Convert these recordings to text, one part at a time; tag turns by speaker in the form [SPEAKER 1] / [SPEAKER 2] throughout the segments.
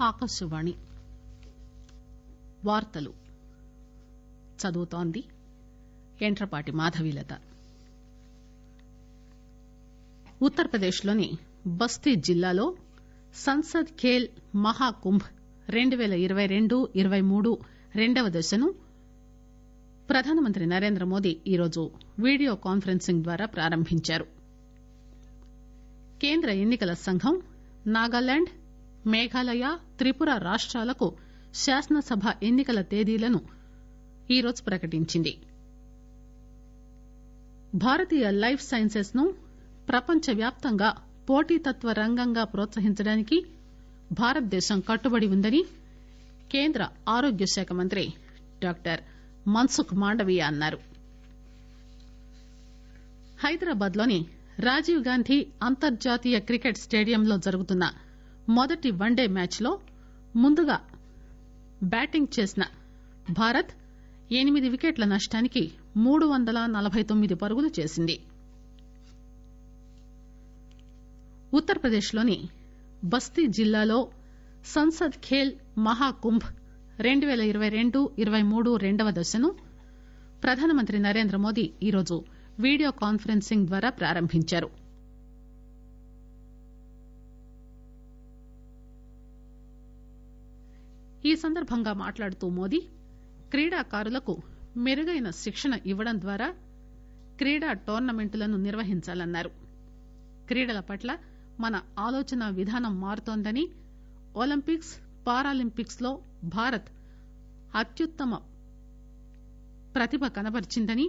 [SPEAKER 1] ఆకాశవాణి వార్తలు చదువుతోంది యంట్రపాటి మాధవీలత ఉత్తరప్రదేశ్ లోని బస్తీ జిల్లాలో సంసద్ ఖేల్ మహాకుంభ్ రెండు పేల ఇరవై రెండు ఇరవై మూడు రెండవ దశను ప్రధానమంత్రి నరేంద్రమోదీ ఈరోజు వీడియో కాన్పరెన్సింగ్ ద్వారా ప్రారంభించారు కేంద్ర ఎన్ని కల సంఘం నాగాలాండ్ మేఘాలయ త్రిపుర రాష్టాలకు శాసనసభ ఎన్ని కల తేదీలను ఈరోజు ప్రకటించింది భారతీయ లైఫ్ సైన్సెస్ ను ప్రపంచవ్యాప్తంగా పోటీతత్వ రంగంగా ప్రోత్సహించడానికి భారతదేశం కట్టుబడి ఉందని కేంద్ర ఆరోగ్య శాఖ మంత్రి డాక్టర్ మన్సుఖ్ మాండవీయ అన్నారు హైదరాబాద్ లోని రాజీవ్ గాంధీ అంతర్జాతీయ క్రికెట్ స్టేడియంలో జరుగుతున్న మొదటి వన్డే మ్యాచ్ లో ముందుగా బ్యాటింగ్ చేసిన భారత్ ఎనిమిది వికెట్ల నష్టానికి మూడు వందల నలబై తొమ్మిది పరుగులు చేసింది ఉత్తరప్రదేశ్ లోని బస్తీ జిల్లాలో సంసద్ ఖేల్ మహాకుంభ్ రెండు పేల ఇరవై రెండు ఇరవై మూడు రెండవ దశను ప్రధానమంత్రి నరేంద్రమోదీ ఈరోజు వీడియో కాన్పరెన్సింగ్ ద్వారా ప్రారంభించారు ఈ సందర్భంగా మాట్లాడుతూ మోదీ క్రీడాకారులకు మెరుగైన శిక్షణ ఇవ్వడం ద్వారా క్రీడా టోర్నమెంట్లను నిర్వహించాలన్నారు క్రీడల పట్ల మన ఆలోచన విధానం మారుతోందని ఒలింపిక్స్ పారాలింపిక్స్ లో భారత్ అత్యుత్తమ ప్రతిభ కనబరిచిందని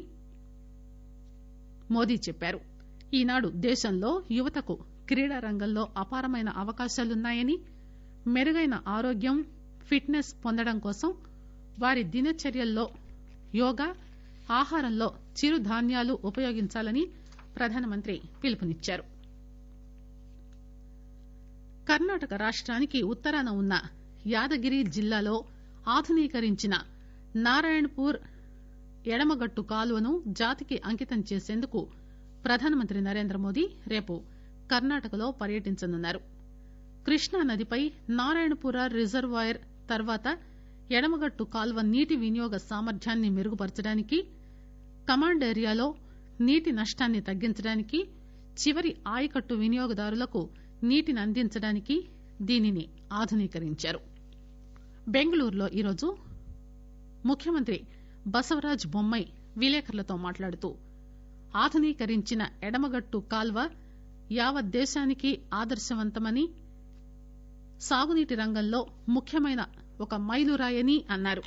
[SPEAKER 1] మోదీ చెప్పారు ఈనాడు దేశంలో యువతకు క్రీడా రంగంలో అపారమైన అవకాశాలున్నాయని మెరుగైన ఆరోగ్యం ఫిట్నెస్ పొందడం కోసం వారి దినచర్యల్లో యోగా ఆహారంలో చిరుధాన్యాలు ఉపయోగించాలని ప్రధానమంత్రి పిలుపునిచ్చారు కర్ణాటక రాష్టానికి ఉత్తరాన ఉన్న యాదగిరి జిల్లాలో ఆధునీకరించిన నారాయణపూర్ ఎడమగట్టు కాలువను జాతికి అంకితం చేసేందుకు ప్రధానమంత్రి నరేంద్రమోదీ రేపు కర్ణాటకలో పర్యటించనున్నారు కృష్ణానదిపై నారాయణపుర రిజర్వాయర్ తర్వాత ఎడమగట్టు కాల్వ నీటి వినియోగ సామర్థ్యాన్ని మెరుగుపరచడానికి కమాండ్ ఏరియాలో నీటి నష్టాన్ని తగ్గించడానికి చివరి ఆయకట్టు వినియోగదారులకు నీటిని అందించడానికి దీనిని ఆధునీకరించారు బెంగళూరులో ఈరోజు ముఖ్యమంత్రి బసవరాజ్ బొమ్మై విలేకరులతో మాట్లాడుతూ ఆధునీకరించిన ఎడమగట్టు కాల్వ యావత్ దేశానికి ఆదర్శవంతమని సాగునీటి రంగంలో ముఖ్యమైన ఒక మైలురాయని అన్నారు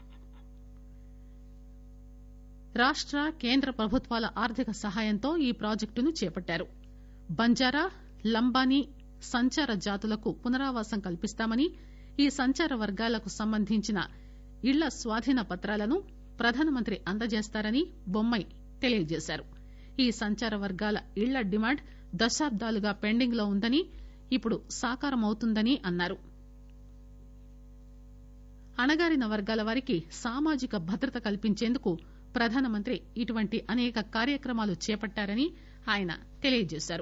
[SPEAKER 1] రాష్ట కేంద్ర ప్రభుత్వాల ఆర్థిక సహాయంతో ఈ ప్రాజెక్టును చేపట్టారు బంజారా లంబానీ సంచార జాతులకు పునరావాసం కల్పిస్తామని ఈ సంచార వర్గాలకు సంబంధించిన ఇళ్ల స్వాధీన పత్రాలను ప్రధానమంత్రి అందజేస్తారని బొమ్మై తెలియజేశారు ఈ సంచార వర్గాల ఇళ్ల డిమాండ్ దశాబ్దాలుగా పెండింగ్ లో ఉందని ఇప్పుడు సాకారమవుతుందని అన్నారు అణగారిన వర్గాల వారికి సామాజిక భద్రత కల్పించేందుకు ప్రధానమంత్రి ఇటువంటి అనేక కార్యక్రమాలు చేపట్టారని ఆయన తెలియజేశారు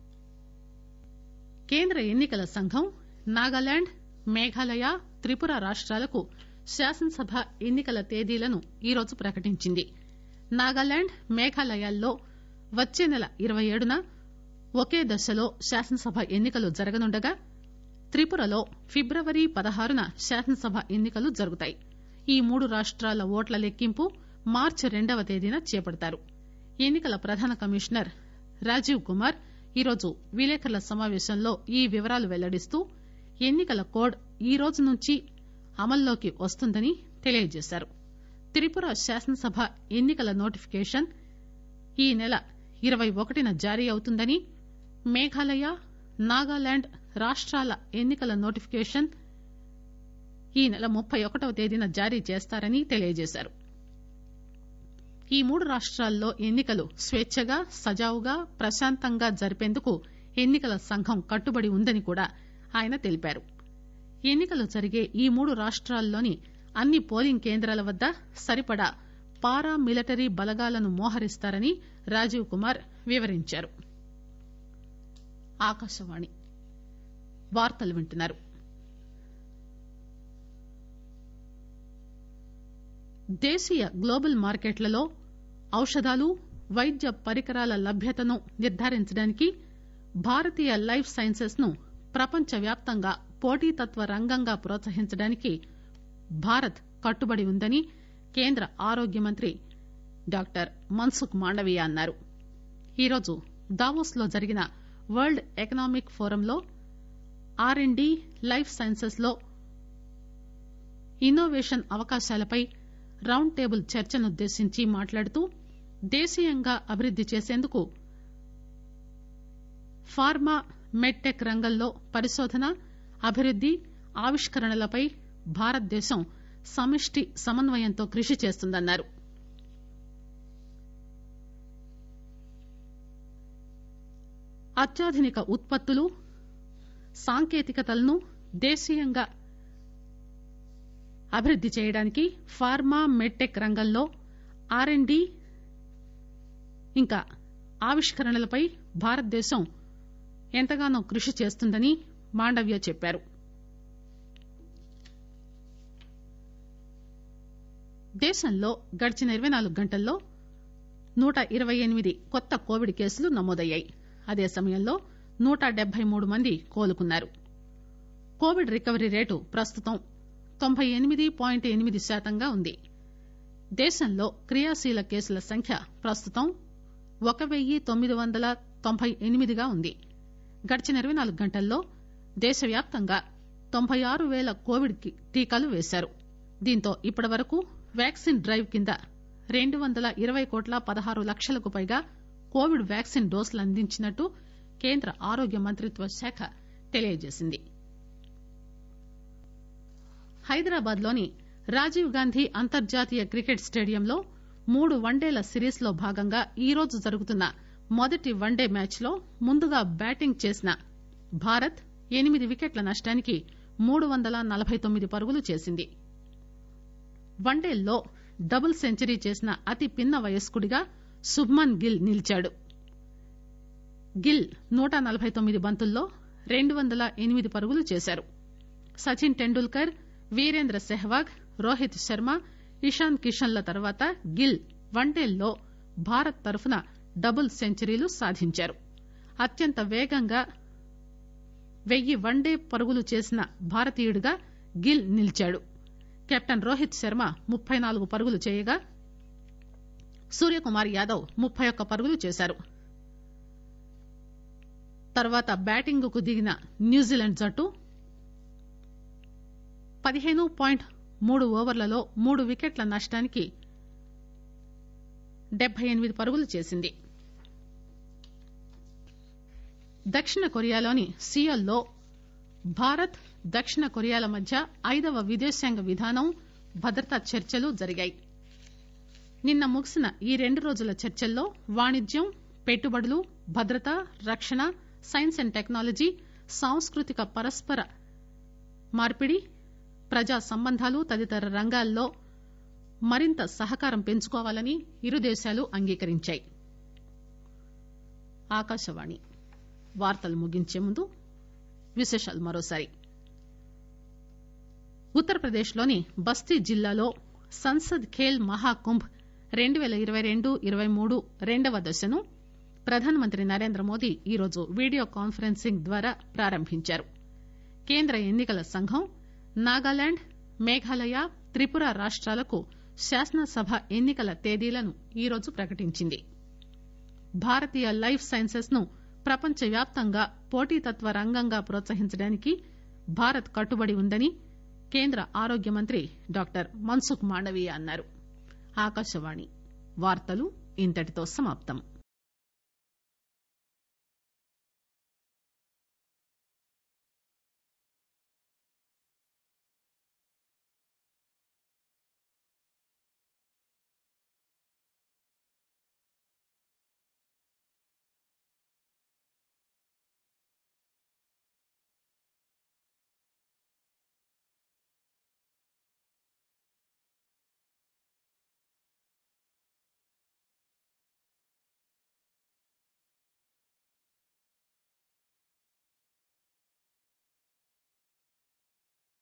[SPEAKER 1] కేంద్ర ఎన్ని కల సంఘం నాగాలాండ్ మేఘాలయ త్రిపుర రాష్టాలకు శాసనసభ ఎన్ని కల తేదీలను ఈరోజు ప్రకటించింది నాగాలాండ్ మేఘాలయాల్లో వచ్చే నెల ఇరవై ఏడున ఒకే దశలో శాసనసభ ఎన్ని కలు జరగనుండగా త్రిపురలో ఫిబ్రవరి పదహారున శాసనసభ ఎన్ని కలు జరుగుతాయి ఈ మూడు రాష్టాల ఓట్ల లెక్కింపు మార్చి రెండవ తేదీన చేపడతారు ఎన్ని కల ప్రధాన కమిషనర్ రాజీవ్ కుమార్ ఈరోజు విలేకరుల సమావేశంలో ఈ వివరాలు వెల్లడిస్తూ ఎన్ని కల కోడ్ ఈ రోజు నుంచి అమల్లోకి వస్తుందని తెలియజేశారు త్రిపుర శాసనసభ ఎన్ని కల నోటిఫికేషన్ ఈ నెల ఇరవై ఒకటిన జారీ అవుతుందని మేఘాలయ నాగాలాండ్ రాష్టాల ఎన్ని కల నోటిఫికేషన్ ఈ నెల ముప్పై ఒకటవ తేదీన జారీ చేస్తారని తెలియజేశారు ఈ మూడు రాష్టాల్లో ఎన్ని కలు స్వేచ్చగా సజావుగా ప్రశాంతంగా జరిపేందుకు ఎన్ని కల సంఘం కట్టుబడి ఉందని కూడా ఆయన తెలిపారు ఎన్ని కలు జరిగే ఈ మూడు రాష్టాల్లోని అన్ని పోలింగ్ కేంద్రాల వద్ద సరిపడా పారా మిలిటరీ బలగాలను మోహరిస్తారని రాజీవ్ కుమార్ వివరించారు ఆకాశవాణి వార్తలు వింటున్నారు దేశీయ గ్లోబల్ మార్కెట్లలో ఔషధాలు వైద్య పరికరాల లభ్యతను నిర్ధారించడానికి భారతీయ లైఫ్ సైన్సెస్ ను ప్రపంచవ్యాప్తంగా పోటీతత్వ రంగంగా ప్రోత్సహించడానికి భారత్ కట్టుబడి ఉందని కేంద్ర ఆరోగ్య మంత్రి డాక్టర్ మన్సుఖ్ మాండవీయ అన్నారు ఈరోజు దావోస్ లో జరిగిన వరల్డ్ ఎకనామిక్ ఫోరంలో R and D life sciences లో ఇన్నోవేషన్ అవకాశాలపై రౌండ్ టేబుల్ చర్చనుద్దేశించి మాట్లాడుతూ దేశీయంగా అభివృద్ది చేసేందుకు ఫార్మా మెడ్టెక్ రంగంలో పరిశోధన అభివృద్ది ఆవిష్కరణలపై భారతదేశం సమిష్టి సమన్వయంతో కృషి చేస్తుందన్నారు అత్యాధునిక ఉత్పత్తులు సాంకేతికతలను దేశీయంగా అభివృద్ది చేయడానికి ఫార్మా మెడ్టెక్ రంగంలో ఆర్ అండ్ డి ఇంకా ఆవిష్కరణలపై భారతదేశం ఎంతగానో కృషి చేస్తుందని మాండవ్య చెప్పారు దేశంలో గడిచిన ఇరవై నాలుగు గంటల్లో నూట ఇరవై ఎనిమిది కొత్త కోవిడ్ కేసులు నమోదయ్యాయి అదే సమయంలో నూట డెబ్బై మూడు మంది కోలుకున్నారు కోవిడ్ రికవరీ రేటు ప్రస్తుతం తొంభై ఎనిమిది పాయింట్ ఎనిమిది శాతంగా ఉంది దేశంలో క్రియాశీల కేసుల సంఖ్య ప్రస్తుతం ఒక వెయ్యి తొమ్మిది వందల తొంభై ఎనిమిదిగా ఉంది గడిచిన ఇరవై నాలుగు గంటల్లో దేశవ్యాప్తంగా తొంభై ఆరు పేల కోవిడ్ టీకాలు వేశారు దీంతో ఇప్పటి వరకు వ్యాక్సిన్ డ్రైవ్ కింద రెండు వందల ఇరవై కోట్ల పదహారు లక్షలకు పైగా కోవిడ్ వ్యాక్సిన్ డోసులు అందించినట్టు కేంద్ర ఆరోగ్య మంత్రిత్వ శాఖ తెలియజేసింది హైదరాబాద్ లోని రాజీవ్ గాంధీ అంతర్జాతీయ క్రికెట్ స్టేడియంలో మూడు వన్డేల సిరీస్ లో భాగంగా ఈరోజు జరుగుతున్న మొదటి వన్డే మ్యాచ్ లో ముందుగా బ్యాటింగ్ చేసిన భారత్ ఎనిమిది వికెట్ల నష్టానికి మూడు వందల నలబై తొమ్మిది పరుగులు చేసింది వన్డేల్లో డబుల్ సెంచరీ చేసిన అతి పిన్న వయస్కుడిగా శుభ్మన్ గిల్ నిలిచాడు గిల్ నూట నలబై తొమ్మిది బంతుల్లో రెండు వందల ఎనిమిది పరుగులు చేశారు సచిన్ టెండూల్కర్ వీరేంద్ర సెహ్వాగ్ రోహిత్ శర్మ ఇషాన్ కిషన్ల తర్వాత గిల్ వన్డేల్లో భారత్ తరఫున డబుల్ సెంచరీలు సాధించారు అత్యంత వేగంగా వెయ్యి వన్డే పరుగులు చేసిన భారతీయుడిగా గిల్ నిలిచాడు కెప్టెన్ రోహిత్ శర్మ ముప్పై నాలుగు పరుగులు చేయగా సూర్యకుమార్ యాదవ్ ముప్పై ఒక్క పరుగులు చేశారు తర్వాత బ్యాటింగ్ కు దిగిన న్యూజిలాండ్ జట్టు పదిహేను పాయింట్ మూడు ఓవర్లలో మూడు వికెట్ల నష్టానికి డెబ్బై ఎనిమిది పరుగులు చేసింది దక్షిణ కొరియాలోని సియోల్లో భారత్ దక్షిణ కొరియాల మధ్య ఐదవ విదేశాంగ విధానం భద్రతా చర్చలు జరిగాయి నిన్న ముగిసిన ఈ రెండు రోజుల చర్చల్లో వాణిజ్యం పెట్టుబడులు భద్రత రక్షణ సైన్స్ అండ్ టెక్నాలజీ సాంస్కృతిక పరస్పర మార్పిడి ప్రజా సంబంధాలు తదితర రంగాల్లో మరింత సహకారం పెంచుకోవాలని ఇరు దేశాలు అంగీకరించాయి ఆకాశవాణి వార్తలు ముగించే ముందు విశేషాలు మరోసారి ఉత్తరప్రదేశ్ లోని బస్తీ జిల్లాలో సంసద్ ఖేల్ మహాకుంభ్ రెండు పేల ఇరవై రెండు ఇరవై మూడు రెండవ దశను ప్రధానమంత్రి నరేంద్ర మోదీ ఈరోజు వీడియో కాన్ఫరెన్సింగ్ ద్వారా ప్రారంభించారు కేంద్ర ఎన్నికల సంఘం నాగాలాండ్ మేఘాలయ త్రిపుర రాష్టాలకు శాసనసభ ఎన్నికల తేదీలను ఈరోజు ప్రకటించింది భారతీయ లైఫ్ సైన్సెస్ ను ప్రపంచవ్యాప్తంగా పోటీతత్వ రంగంగా ప్రోత్సహించడానికి భారత్ కట్టుబడి ఉందని కేంద్ర ఆరోగ్య మంత్రి డాక్టర్ మన్సుఖ్ మాండవీయ అన్నారు ఆకాశవాణి వార్తలు ఇంతటితో సమాప్తం